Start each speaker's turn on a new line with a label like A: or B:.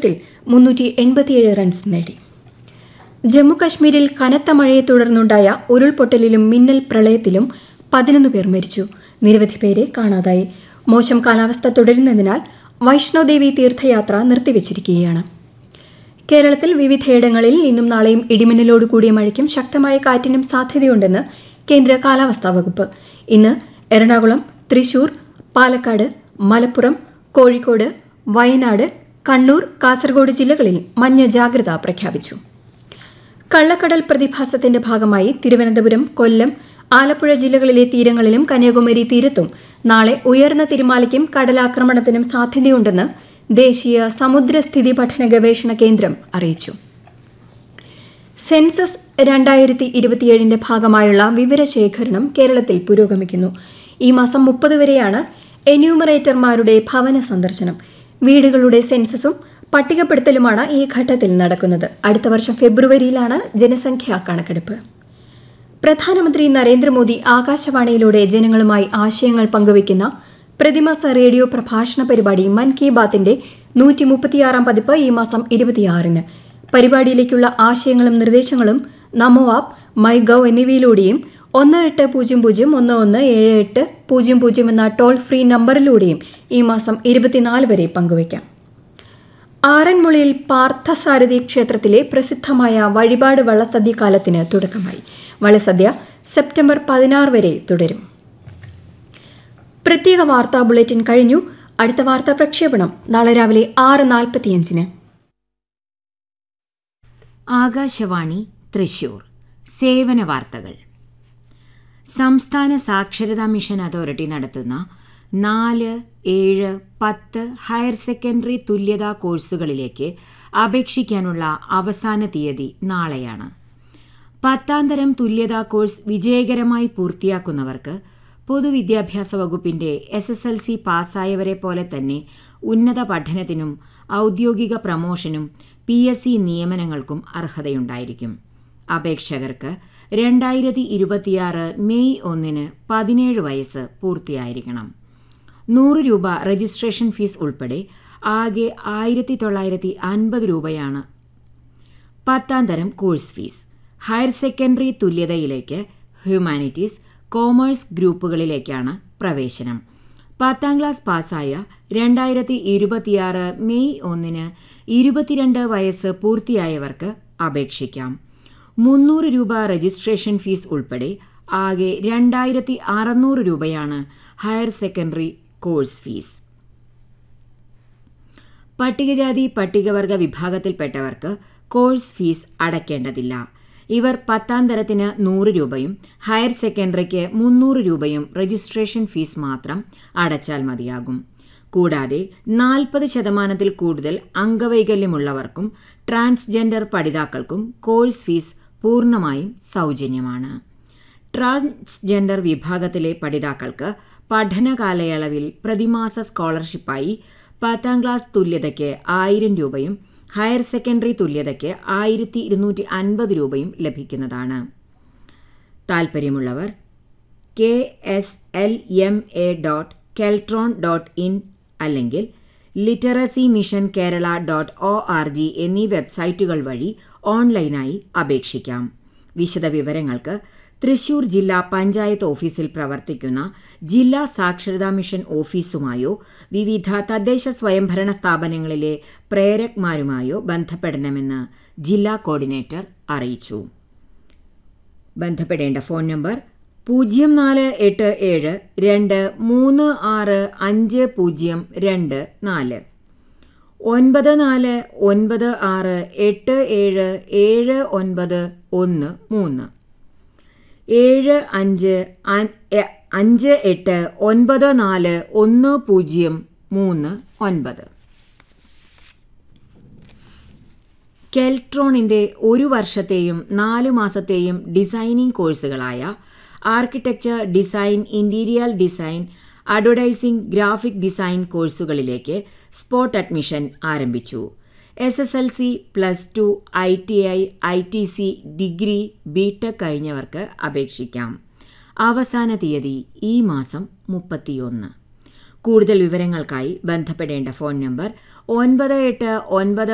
A: മത്സരത്തിൽ മുന്നൂറ്റി എൺപത്തിയേഴ് റൺസ് നേടി ജമ്മുകശ്മീരിൽ കനത്ത മഴയെ തുടർന്നുണ്ടായ ഉരുൾപൊട്ടലിലും മിന്നൽ പ്രളയത്തിലും പതിനൊന്ന് പേർ മരിച്ചു നിരവധി പേരെ കാണാതായി മോശം കാലാവസ്ഥ തുടരുന്നതിനാൽ വൈഷ്ണോദേവി തീർത്ഥയാത്ര നിർത്തിവച്ചിരിക്കുകയാണ് കേരളത്തിൽ വിവിധയിടങ്ങളിൽ ഇന്നും നാളെയും ഇടിമിന്നലോട് കൂടിയ മഴയ്ക്കും ശക്തമായ കാറ്റിനും സാധ്യതയുണ്ടെന്ന് കേന്ദ്ര കാലാവസ്ഥാ വകുപ്പ് ഇന്ന് എറണാകുളം തൃശൂർ പാലക്കാട് മലപ്പുറം കോഴിക്കോട് വയനാട് കണ്ണൂർ കാസർഗോഡ് ജില്ലകളിൽ മഞ്ഞ ജാഗ്രത പ്രഖ്യാപിച്ചു കള്ളക്കടൽ പ്രതിഭാസത്തിന്റെ ഭാഗമായി തിരുവനന്തപുരം കൊല്ലം ആലപ്പുഴ ജില്ലകളിലെ തീരങ്ങളിലും കന്യാകുമാരി തീരത്തും നാളെ ഉയർന്ന തിരമാലയ്ക്കും കടലാക്രമണത്തിനും സാധ്യതയുണ്ടെന്ന് ദേശീയ സമുദ്രസ്ഥിതി പഠന ഗവേഷണ കേന്ദ്രം അറിയിച്ചു സെൻസസ് രണ്ടായിരത്തി ഇരുപത്തിയേഴിന്റെ ഭാഗമായുള്ള വിവരശേഖരണം കേരളത്തിൽ പുരോഗമിക്കുന്നു ഈ മാസം മുപ്പത് വരെയാണ് എന്യൂമറേറ്റർമാരുടെ ഭവന സന്ദർശനം വീടുകളുടെ സെൻസസും പട്ടികപ്പെടുത്തലുമാണ് ഈ ഘട്ടത്തിൽ നടക്കുന്നത് അടുത്ത വർഷം ഫെബ്രുവരിയിലാണ് ജനസംഖ്യാ കണക്കെടുപ്പ് പ്രധാനമന്ത്രി നരേന്ദ്രമോദി ആകാശവാണിയിലൂടെ ജനങ്ങളുമായി ആശയങ്ങൾ പങ്കുവയ്ക്കുന്ന പ്രതിമാസ റേഡിയോ പ്രഭാഷണ പരിപാടി മൻ കി ബാത്തിന്റെ നൂറ്റി മുപ്പത്തിയാറാം പതിപ്പ് ഈ മാസം ഇരുപത്തിയാറിന് പരിപാടിയിലേക്കുള്ള ആശയങ്ങളും നിർദ്ദേശങ്ങളും നമോ ആപ്പ് മൈ ഗവ് എന്നിവയിലൂടെയും ഒന്ന് എട്ട് പൂജ്യം പൂജ്യം ഒന്ന് ഒന്ന് ഏഴ് എട്ട് പൂജ്യം പൂജ്യം എന്ന ടോൾ ഫ്രീ നമ്പറിലൂടെയും ഈ മാസം ഇരുപത്തിനാല് വരെ പങ്കുവയ്ക്കാം ആറന്മുളയിൽ പാർത്ഥസാരഥി ക്ഷേത്രത്തിലെ പ്രസിദ്ധമായ വഴിപാട് വള്ളസദ്യ കാലത്തിന് തുടക്കമായി വള്ളസദ്യ സെപ്റ്റംബർ പതിനാറ് വരെ തുടരും പ്രത്യേക വാർത്താ ബുള്ളറ്റിൻ കഴിഞ്ഞു അടുത്ത വാർത്താ പ്രക്ഷേപണം നാളെ രാവിലെ ആറ് നാൽപ്പത്തിയഞ്ചിന്
B: ആകാശവാണി തൃശൂർ സേവന വാർത്തകൾ സംസ്ഥാന സാക്ഷരതാ മിഷൻ അതോറിറ്റി നടത്തുന്ന നാല് ഏഴ് പത്ത് ഹയർ സെക്കൻഡറി തുല്യതാ കോഴ്സുകളിലേക്ക് അപേക്ഷിക്കാനുള്ള അവസാന തീയതി നാളെയാണ് പത്താം തരം തുല്യതാ കോഴ്സ് വിജയകരമായി പൂർത്തിയാക്കുന്നവർക്ക് പൊതുവിദ്യാഭ്യാസ വകുപ്പിന്റെ എസ് എസ് എൽ സി പാസ്സായവരെ പോലെ തന്നെ ഉന്നത പഠനത്തിനും ഔദ്യോഗിക പ്രമോഷനും പി എസ് സി നിയമനങ്ങൾക്കും അർഹതയുണ്ടായിരിക്കും അപേക്ഷകർക്ക് രണ്ടായിരത്തി ഇരുപത്തിയാറ് മെയ് ഒന്നിന് പതിനേഴ് വയസ്സ് പൂർത്തിയായിരിക്കണം നൂറ് രൂപ രജിസ്ട്രേഷൻ ഫീസ് ഉൾപ്പെടെ ആകെ ആയിരത്തി തൊള്ളായിരത്തി അൻപത് രൂപയാണ് പത്താം തരം കോഴ്സ് ഫീസ് ഹയർ സെക്കൻഡറി തുല്യതയിലേക്ക് ഹ്യൂമാനിറ്റീസ് കോമേഴ്സ് ഗ്രൂപ്പുകളിലേക്കാണ് പ്രവേശനം പത്താം ക്ലാസ് പാസ്സായ രണ്ടായിരത്തി ഇരുപത്തിയാറ് മെയ് ഒന്നിന് ഇരുപത്തിരണ്ട് വയസ്സ് പൂർത്തിയായവർക്ക് അപേക്ഷിക്കാം മുന്നൂറ് രൂപ രജിസ്ട്രേഷൻ ഫീസ് ഉൾപ്പെടെ ആകെ രണ്ടായിരത്തി അറുന്നൂറ് രൂപയാണ് ഹയർ സെക്കൻഡറി കോഴ്സ് ഫീസ് പട്ടികജാതി പട്ടികവർഗ വിഭാഗത്തിൽപ്പെട്ടവർക്ക് കോഴ്സ് ഫീസ് അടയ്ക്കേണ്ടതില്ല ഇവർ പത്താം തരത്തിന് നൂറ് രൂപയും ഹയർ സെക്കൻഡറിക്ക് മുന്നൂറ് രൂപയും രജിസ്ട്രേഷൻ ഫീസ് മാത്രം അടച്ചാൽ മതിയാകും കൂടാതെ നാൽപ്പത് ശതമാനത്തിൽ കൂടുതൽ അംഗവൈകല്യമുള്ളവർക്കും ട്രാൻസ്ജെൻഡർ പഠിതാക്കൾക്കും കോഴ്സ് ഫീസ് പൂർണ്ണമായും സൗജന്യമാണ് ട്രാൻസ്ജെൻഡർ വിഭാഗത്തിലെ പഠിതാക്കൾക്ക് പഠന കാലയളവിൽ പ്രതിമാസ സ്കോളർഷിപ്പായി പത്താം ക്ലാസ് തുല്യതയ്ക്ക് ആയിരം രൂപയും ഹയർ സെക്കൻഡറി തുല്യതയ്ക്ക് ആയിരത്തി ഇരുന്നൂറ്റി അൻപത് രൂപയും ലഭിക്കുന്നതാണ് താൽപ്പര്യമുള്ളവർ K S L M A dot Keltron dot in അല്ലെങ്കിൽ literacy mission Kerala dot O R G എന്നീ വെബ്സൈറ്റുകൾ വഴി ഓൺലൈനായി അപേക്ഷിക്കാം വിശദവിവരങ്ങൾക്ക് തൃശൂർ ജില്ലാ പഞ്ചായത്ത് ഓഫീസിൽ പ്രവർത്തിക്കുന്ന ജില്ലാ സാക്ഷരതാ മിഷൻ ഓഫീസുമായോ വിവിധ തദ്ദേശ സ്വയംഭരണ സ്ഥാപനങ്ങളിലെ പ്രേരക്മാരുമായോ ബന്ധപ്പെടണമെന്ന് ജില്ലാ കോർഡിനേറ്റർ അറിയിച്ചു ബന്ധപ്പെടേണ്ട ഫോൺ നമ്പർ പൂജ്യം നാല് എട്ട് ഏഴ് രണ്ട് മൂന്ന് ആറ് അഞ്ച് പൂജ്യം രണ്ട് നാല് ഒൻപത് നാല് ഒൻപത് ആറ് എട്ട് ഏഴ് ഏഴ് ഒൻപത് ഒന്ന് മൂന്ന് ഏഴ് അഞ്ച് അഞ്ച് എട്ട് ഒൻപത് നാല് ഒന്ന് പൂജ്യം മൂന്ന് ഒൻപത് കെൽട്രോണിൻ്റെ ഒരു വർഷത്തെയും നാലു മാസത്തെയും ഡിസൈനിംഗ് കോഴ്സുകളായ architecture design interior design advertising graphic design കോഴ്സുകളിലേക്ക് സ്പോട്ട് അഡ്മിഷൻ ആരംഭിച്ചു S S L C plus two I T I I T C degree B tech കഴിഞ്ഞവർക്ക് അപേക്ഷിക്കാം അവസാന തീയതി ഈ മാസം മുപ്പത്തിയൊന്ന് കൂടുതൽ വിവരങ്ങൾക്കായി ബന്ധപ്പെടേണ്ട ഫോൺ നമ്പർ ഒൻപത് എട്ട് ഒൻപത്